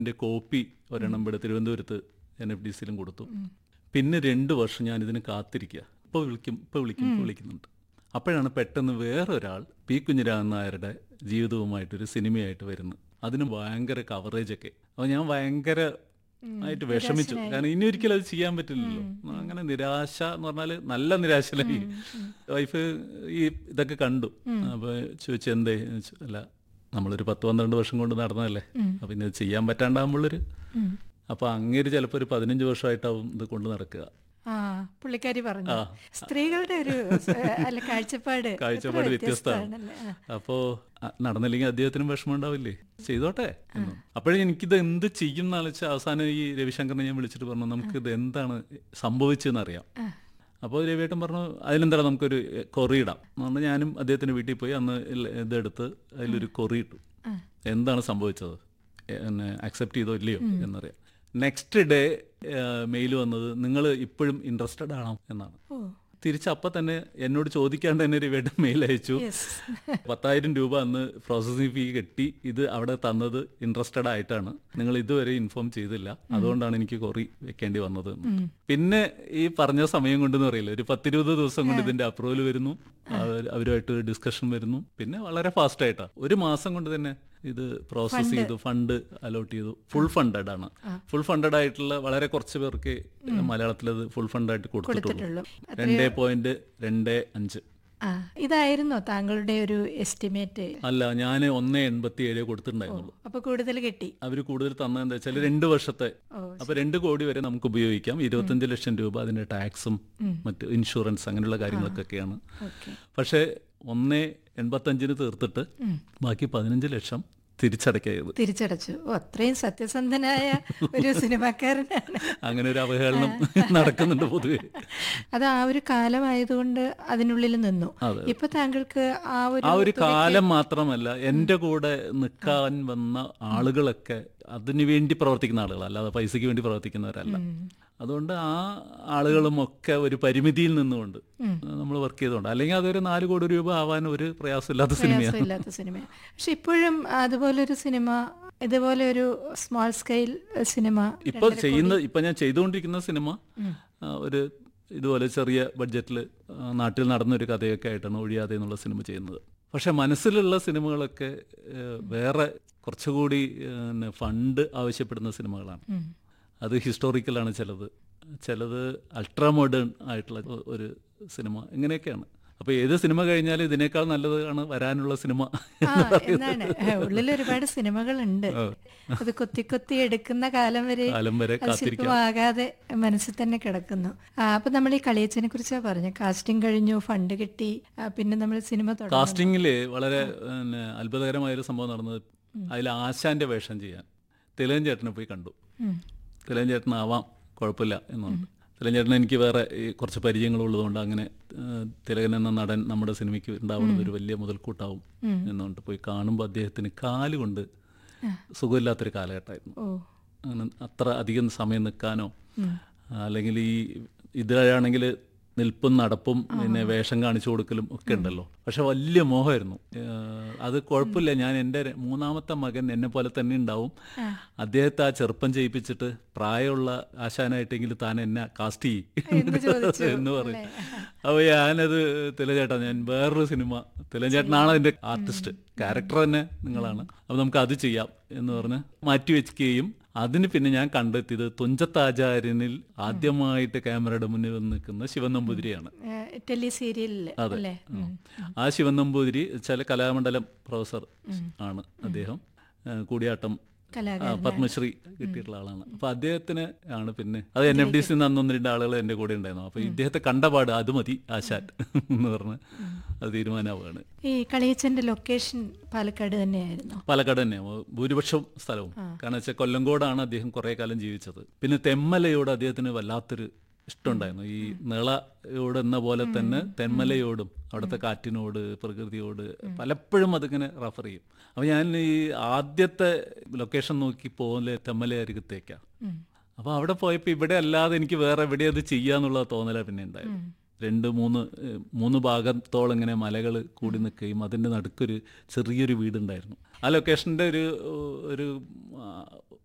എൻ്റെ കോപ്പി ഒരെണ്ണം ഇവിടെ തിരുവനന്തപുരത്ത് എൻ എഫ് ഡി സിയിലും കൊടുത്തു പിന്നെ രണ്ട് വർഷം ഞാൻ ഇതിന് കാത്തിരിക്കുക ഇപ്പോൾ വിളിക്കും ഇപ്പോൾ വിളിക്കും ഇപ്പോൾ വിളിക്കുന്നുണ്ട് അപ്പോഴാണ് പെട്ടെന്ന് വേറൊരാൾ പി കുഞ്ഞിരാമൻ നായരുടെ ജീവിതവുമായിട്ടൊരു സിനിമയായിട്ട് വരുന്നത് അതിന് ഭയങ്കര കവറേജൊക്കെ അപ്പോൾ ഞാൻ ഭയങ്കര ആയിട്ട് വിഷമിച്ചു കാരണം ഇനി ഒരിക്കലും അത് ചെയ്യാൻ പറ്റില്ലല്ലോ അങ്ങനെ നിരാശ എന്ന് പറഞ്ഞാൽ നല്ല നിരാശയിലായി വൈഫ് ഈ ഇതൊക്കെ കണ്ടു അപ്പൊ ചോദിച്ചു എന്തേ എന്ന് ചോദിച്ചു, അല്ല നമ്മളൊരു പത്ത് പന്ത്രണ്ട് വർഷം കൊണ്ട് നടന്നതല്ലേ അപ്പൊ പിന്നെ ഇത് ചെയ്യാൻ പറ്റാണ്ടാകുമ്പോഴൊരു അപ്പൊ അങ്ങേര് ചിലപ്പോൾ ഒരു പതിനഞ്ച് വർഷമായിട്ടാവും ഇത് കൊണ്ട് നടക്കുക ആ പുള്ളിക്കാരി പറഞ്ഞു സ്ത്രീകളുടെ ഒരു ഏഹ്, അല്ല കാഴ്ചപ്പാട് എത്ര കാഴ്ചപ്പാട് വ്യത്യസ്തമാണല്ലേ? വ്യത്യസ്തമാണ് അപ്പോ അ- നടന്നില്ലെങ്കിൽ അദ്ദേഹത്തിനും വിഷമം ഉണ്ടാവില്ലേ ചെയ്തോട്ടെ എന്ന്. അപ്പോഴേ എനിക്കിത് എന്ത് ചെയ്യും എന്ന് വെച്ചാൽ അവസാനം ഈ രവിശങ്കറിനെ ഞാൻ വിളിച്ചിട്ട് പറഞ്ഞു നമുക്ക് ഇത് എന്താണ് സംഭവിച്ചതെന്ന് അറിയാം അപ്പോൾ രവിയേട്ടൻ പറഞ്ഞു അതിലെന്താണ് നമുക്കൊരു കൊറി ഇടാം എന്ന് പറഞ്ഞാൽ ഞാനും അദ്ദേഹത്തിന്റെ വീട്ടിൽ പോയി അന്ന് ഇല്ല- ഇതെടുത്ത് അതിലൊരു കൊറി ഇട്ടു എന്താണ് സംഭവിച്ചത് എന്നെ അക്സെപ്റ്റ് ചെയ്തോ ഇല്ലയോ എന്നറിയാം നെക്സ്റ്റ് ഡേ മെയിൽ വന്നത് നിങ്ങൾ ഇപ്പോഴും ഇൻട്രസ്റ്റഡ് ആണോ എന്നാണ് ഓ തിരിച്ചപ്പം തന്നെ എന്നോട് ചോദിക്കാണ്ട് തന്നെ രവിയേട്ടൻ മെയിൽ അയച്ചു യെസ് പത്തായിരം രൂപ അന്ന് പ്രോസസ്സിംഗ് ഫീ കെട്ടി ഇത് അവിടെ തന്നത് ഇൻട്രസ്റ്റഡ് ആയിട്ടാണ് നിങ്ങൾ ഇതുവരെ ഇൻഫോം ചെയ്തില്ല അതുകൊണ്ടാണ് എനിക്ക് കൊറി വെക്കേണ്ടി വന്നത് എന്ന്. പിന്നെ ഈ പറഞ്ഞ സമയം കൊണ്ടെന്ന് അറിയില്ല ഒരു പത്തിരുപത് ദിവസം കൊണ്ട് ഇതിന്റെ അപ്രൂവൽ വരുന്നു അവർ- അവരുമായിട്ട് ഡിസ്കഷൻ വരുന്നു പിന്നെ വളരെ ഫാസ്റ്റ് ആയിട്ടാ ഒരു മാസം കൊണ്ട് തന്നെ ഇത് പ്രോസസ് ചെയ്തു ഫണ്ട് അലോട്ട് ചെയ്തു ഫുൾ ഫണ്ടഡ് ആണ് ഫുൾ ഫണ്ടഡ് ആയിട്ടുള്ള വളരെ കുറച്ച് പേർക്ക് മലയാളത്തിൽ അത് ഫുൾ ഫണ്ടായിട്ട് കൊടുത്തിട്ടുള്ളൂ കൊടുത്തിട്ടുള്ളൂ രണ്ട് പോയിന്റ് രണ്ട് അഞ്ച് ആ ഇതായിരുന്നോ താങ്കളുടെ ഒരു എസ്റ്റിമേറ്റ് അല്ല ഞാൻ ഒന്ന് എൺപത്തി ഏഴ് കൊടുത്തിട്ടുണ്ടായിരുന്നുള്ളൂ അപ്പൊ കൂടുതൽ കിട്ടി അവർ കൂടുതൽ തന്നത് എന്താ വെച്ചാൽ രണ്ട് വർഷത്തെ ഓ, അപ്പൊ രണ്ട് കോടി വരെ നമുക്ക് ഉപയോഗിക്കാം ഇരുപത്തഞ്ച് ലക്ഷം രൂപ അതിന്റെ ടാക്സും മറ്റ് ഇൻഷുറൻസ് അങ്ങനെയുള്ള കാര്യങ്ങൾക്കൊക്കെയാണ് ഓക്കെ പക്ഷേ ഒന്ന് എൺപത്തഞ്ചിന് തീർത്തിട്ട് ബാക്കി പതിനഞ്ച് ലക്ഷം തിരിച്ചടയ്ക്കരുത് തിരിച്ചടച്ചു ഓ അത്രയും സത്യസന്ധനായ ഒരു സിനിമാക്കാരനാണ് അങ്ങനെ ഒരു അവഹേളനം നടക്കുന്നുണ്ട് പൊതുവെ അത് ആ ഒരു കാലമായതുകൊണ്ട് അതിനുള്ളിൽ നിന്നു അതെ. ഇപ്പൊ താങ്കൾക്ക് ആ ഒരു ആ ഒരു കാലം മാത്രമല്ല എൻ്റെ കൂടെ നിൽക്കാൻ വന്ന ആളുകളൊക്കെ അതിനു വേണ്ടി പ്രവർത്തിക്കുന്ന ആളുകൾ അല്ലാതെ പൈസയ്ക്ക് വേണ്ടി പ്രവർത്തിക്കുന്നവരല്ല അതുകൊണ്ട് ആ ആളുകളും ഒക്കെ ഒരു പരിമിതിയിൽ നിന്നുകൊണ്ട് നമ്മൾ വർക്ക് ചെയ്തുകൊണ്ട് അല്ലെങ്കിൽ അതൊരു നാല് കോടി രൂപ ആവാൻ ഒരു പ്രയാസമില്ലാത്ത സിനിമയാണ് പ്രയാസമില്ലാത്ത സിനിമ പക്ഷെ ഇപ്പോഴും അതുപോലൊരു സിനിമ ഇതുപോലെ ഒരു സ്മോൾ സ്കെയിൽ സിനിമ ഇപ്പൊ ചെയ്യുന്ന ഇപ്പൊ ഞാൻ ചെയ്തുകൊണ്ടിരിക്കുന്ന സിനിമ ആ, ഒരു ഇതുപോലെ ചെറിയ ബഡ്ജറ്റിൽ നാട്ടിൽ നടന്ന ഒരു കഥയൊക്കെ ആയിട്ടാണ് ഒഴിയാതെ എന്നുള്ള സിനിമ ചെയ്യുന്നത് പക്ഷെ മനസ്സിലുള്ള സിനിമകളൊക്കെ ഏഹ്, വേറെ കുറച്ചുകൂടി ഏഹ്, ഫണ്ട് ആവശ്യപ്പെടുന്ന സിനിമകളാണ് അത് ഹിസ്റ്റോറിക്കലാണ് ചിലത് ചിലത് അൾട്രാ മോഡേൺ ആയിട്ടുള്ള ഒ- ഒരു സിനിമ ഇങ്ങനെയൊക്കെയാണ് അപ്പൊ ഏത് സിനിമ കഴിഞ്ഞാലും ഇതിനേക്കാൾ നല്ലതാണ് വരാനുള്ള സിനിമ ആ എന്നാണ് ഉള്ളിൽ ഒരുപാട് സിനിമകളുണ്ട് അത് കൊത്തി കൊത്തി എടുക്കുന്ന കാലം വരെ കാലം വരെ അത് ശില്പമാകാതെ മനസ്സിൽ തന്നെ കിടക്കുന്നു ആ, അപ്പൊ നമ്മൾ ഈ കളിയച്ചനെ കുറിച്ചാ പറഞ്ഞു കാസ്റ്റിംഗ് കഴിഞ്ഞു ഫണ്ട് കിട്ടി ആ, പിന്നെ നമ്മൾ സിനിമ തുടങ്ങി കാസ്റ്റിംഗില് വളരെ പിന്നെ, അത്ഭുതകരമായൊരു സംഭവം നടന്നത് അതിൽ ആശാന്റെ വേഷം ചെയ്യാൻ തിലകൻ ചേട്ടനെ പോയി കണ്ടു തിലകൻ ചേട്ടനാവാം കുഴപ്പമില്ല എന്നുണ്ട് തിലകൻ ചേട്ടൻ എനിക്ക് വേറെ ഈ കുറച്ച് പരിചയങ്ങളുള്ളതുകൊണ്ട് അങ്ങനെ ആ, തിലകൻ എന്ന നടൻ നമ്മുടെ സിനിമയ്ക്ക് ഉണ്ടാവുന്നത് ഒരു വലിയ മുതൽക്കൂട്ടാവും എന്നുകൊണ്ട് പോയി കാണുമ്പോൾ അദ്ദേഹത്തിന് കാലുകൊണ്ട് സുഖമില്ലാത്തൊരു കാലഘട്ടമായിരുന്നു ഓ അങ്ങനെ അത്ര അധികം സമയം നിൽക്കാനോ അല്ലെങ്കിൽ ഈ ഇതിലാണെങ്കിൽ നിൽപ്പും നടപ്പും പിന്നെ വേഷം കാണിച്ചു കൊടുക്കലും ഒക്കെ ഉണ്ടല്ലോ പക്ഷെ വലിയ മോഹമായിരുന്നു ഏഹ് അത് കുഴപ്പമില്ല ഞാൻ എൻ്റെ ര- മൂന്നാമത്തെ മകൻ എന്നെ പോലെ തന്നെ ഉണ്ടാവും അദ്ദേഹത്തെ ആ ചെറുപ്പം ചെയ്യിപ്പിച്ചിട്ട് പ്രായമുള്ള ആശാനായിട്ടെങ്കിൽ താൻ എന്നെ കാസ്റ്റ് എന്ന് ചോദിച്ചു, ചെയ്യും എന്ന് പറയും അപ്പൊ ഞാനത് തിലചേട്ടാ ഞാൻ വേറൊരു സിനിമ തിലചേട്ടനാണ് അതിന്റെ ആർട്ടിസ്റ്റ് ക്യാരക്ടർ തന്നെ നിങ്ങളാണ് അപ്പൊ നമുക്ക് അത് ചെയ്യാം എന്ന് പറഞ്ഞ് മാറ്റി വെക്കുകയും അതിന് പിന്നെ ഞാൻ കണ്ടെത്തിയത് തുഞ്ചത്താചാര്യനിൽ ആദ്യമായിട്ട് ക്യാമറയുടെ മുന്നിൽ വന്ന് നിൽക്കുന്ന ശിവൻ നമ്പൂതിരിയാണ് ടെലി സീരിയലില് അല്ലേ ഉം. ആ ശിവൻ നമ്പൂതിരി ചില കലാമണ്ഡലം പ്രൊഫസർ ആണ് അദ്ദേഹം ആ, കൂടിയാട്ടം കലാകാരൻ ആ, പത്മശ്രീ കിട്ടിയിട്ടുള്ള ആളാണ് അപ്പൊ അദ്ദേഹത്തിന് ആണ് പിന്നെ അത് എൻ എഫ് ഡി സി അന്ന് ഒന്ന് രണ്ട് ആളുകൾ എന്റെ കൂടെ ഉണ്ടായിരുന്നു അപ്പൊ ഇദ്ദേഹത്തെ കണ്ടപാട് അത് മതി ആശാൻ എന്ന് പറഞ്ഞ് അത് തീരുമാനമാവുകയാണ് ഈ കളിയച്ചന്റെ ലൊക്കേഷൻ പാലക്കാട് തന്നെയായിരുന്നു പാലക്കാട് തന്നെ ഭൂരിപക്ഷം സ്ഥലവും കാരണം വെച്ചാൽ കൊല്ലങ്കോടാണ് അദ്ദേഹം കുറെ കാലം ജീവിച്ചത് പിന്നെ തെമ്മലയോട് അദ്ദേഹത്തിന് വല്ലാത്തൊരു ഇഷ്ടമുണ്ടായിരുന്നു ഈ നിളയോട് എന്ന പോലെ തന്നെ തെന്മലയോടും അവിടുത്തെ കാറ്റിനോട് പ്രകൃതിയോട് പലപ്പോഴും അതിങ്ങനെ റെഫർ ചെയ്യും അപ്പൊ ഞാൻ ഈ ആദ്യത്തെ ലൊക്കേഷൻ നോക്കി പോലെ തെമ്മല അരികത്തേക്കാണ് അപ്പൊ അവിടെ പോയപ്പോ ഇവിടെ അല്ലാതെ എനിക്ക് വേറെ എവിടെ അത് ചെയ്യാന്നുള്ള തോന്നല പിന്നെ ഉണ്ടായത് രണ്ട് മൂന്ന് ഏഹ്, മൂന്ന് ഭാഗത്തോളം ഇങ്ങനെ മലകൾ കൂടി നിൽക്കുകയും അതിൻ്റെ നടുക്കൊരു ചെറിയൊരു വീടുണ്ടായിരുന്നു ആ ലൊക്കേഷൻ്റെ ഒരു ഒരു ആ,